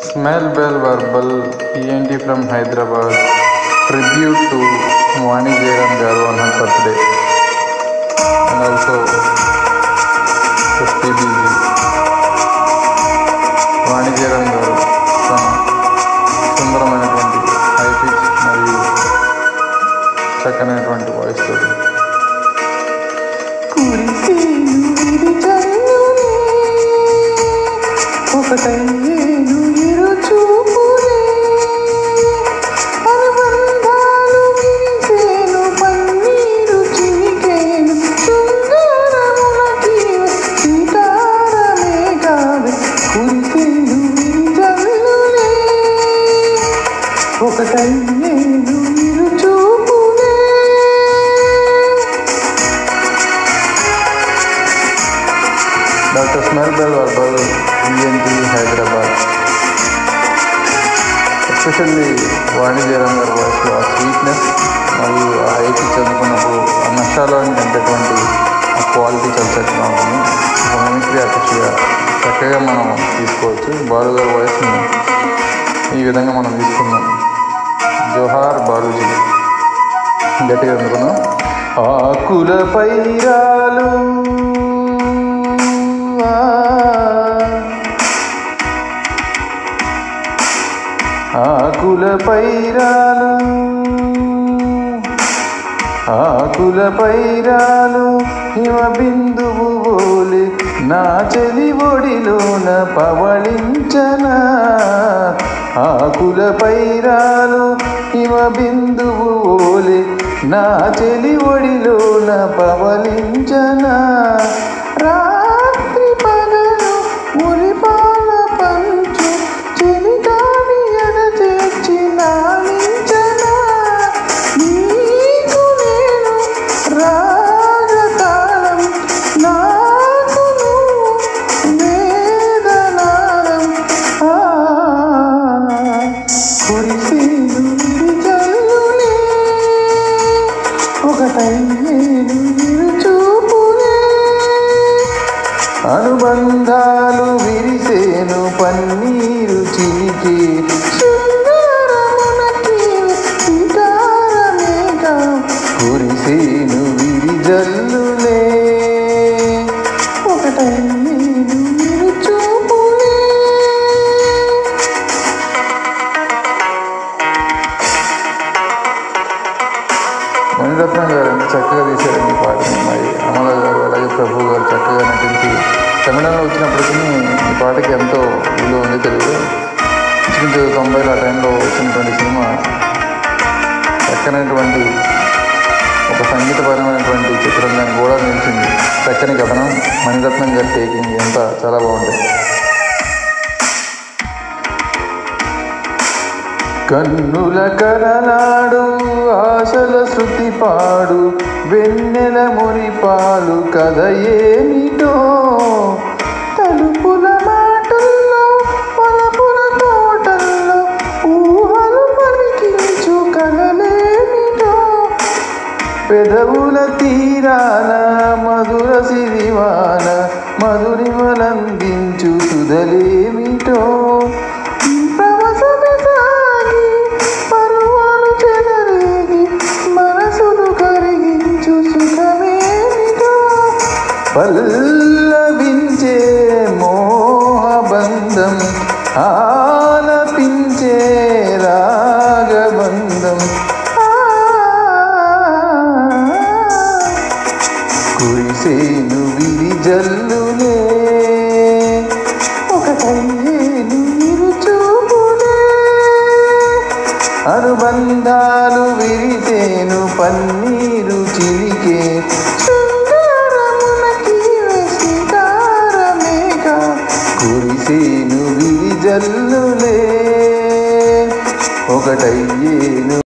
Smell bell verbal ENT from Hyderabad tribute to Vani Jayaram garu on her birthday and also SPB ji Vani Jayaram garu తన సుందరమైనటువంటి high pitch మరియు చక్కనైనటువంటి voice తోటి కురిసేను విరిచల్లునే, ఒకటయ్యేను ఇరుచూపులే. అనుబంధాలు విరిసేను, పన్నీరు చిలికేను, సుందరమునకి సీతారమే కావే. కురిసేను విరిచల్లునే, ఒకటయ్యేను ఇరుచూపులే. Doctor smell bell verbal ENT Hyderabad especially Vani Jayaram గారి వాయిస్లో ఆ స్వీట్నెస్ మరియు ఆ హైకి చదువుకున్నప్పుడు ఆ నష్టాలను నింపేటువంటి ఆ క్వాలిటీ చాలా చక్కగా ఉంటుంది ఒక మిమిక్రీ ఆర్టిస్ట్గా చక్కగా మనం తీసుకోవచ్చు బాలు గారి వాయిస్ని ఈ విధంగా మనం తీసుకుందాం జోహార్ బాలూజీ గట్టిగా అందుకున్నాం ఆకుల పైరాలు ఆ, ఆకుల పైరాలు ఆకుల పైరాలు హిమ బిందువు బోలి నా చెలి ఒడిలోన పవళించన ఆకుల పైరాలు హిమ బిందువు ఓలి నా చెలి ఒడిలోన పవళించన రాత్రి పగలు మురిపాల పంచు చెలికాని ఎడ చేర్చి నానించనా నీకు నేను రాగతాళం నాకు నువ్వు వేదనాళం ఆ కురిసేను విరిజల్లులే ఒకటయ్యేను విరుచూపులే అనుబంధాలు విరిసేను పన్నీరు చిలికి సుందరమునకి సీతారమేగా కురిసేను విరిజల్లులే ఒకటయ్యేను విరుచూపులే మణిరత్నం గారు ఎంత చక్కగా తీశారండి ఈ పాటని మరి అమల గారు అలాగే ప్రభు గారు చక్కగా నటించి తమిళంలో వచ్చినప్పటికీ ఈ పాటకి ఎంతో విలువ ఉంది తెలుగు ఇంచుమించు తొంభైల ఆ టైంలో వచ్చినటువంటి సినిమా చక్కనైనటువంటి ఒక సంగీతపరమైనటువంటి చిత్రంగా కూడా నిలిచింది చక్కని కథనం మణిరత్నం గారి టేకింగ్ ఎంత చాలా బాగుంటుంది కన్నుల కరనాడు ఆశల శృతి పాడు వెన్నెల మురిపాలు కథ ఏమిటో తలుపుల మాటల్లో పలపుల తోటల్లో ఊహలు పలికించు కలలేమిటో పెదవుల తీరాన మధుర సిరివాన మధురిమలందించు సుధలేమిటో ప్రవసమే సాగి పరువాలు చెలరేగి మనసును కరిగించు సుఖమేమిటో పల్లవించే మోహబంధం ఆలపించే రాగబంధం ఆ కురిసేను విరిజల్లులే ఒకటయ్యేను ఇరుచూపులే అనుబంధాలు విరిసేను పన్నీరు చిలికే సుందరమునకి సీతారమేగా కురిసేను విరిజల్లులే ఒకటయ్యేను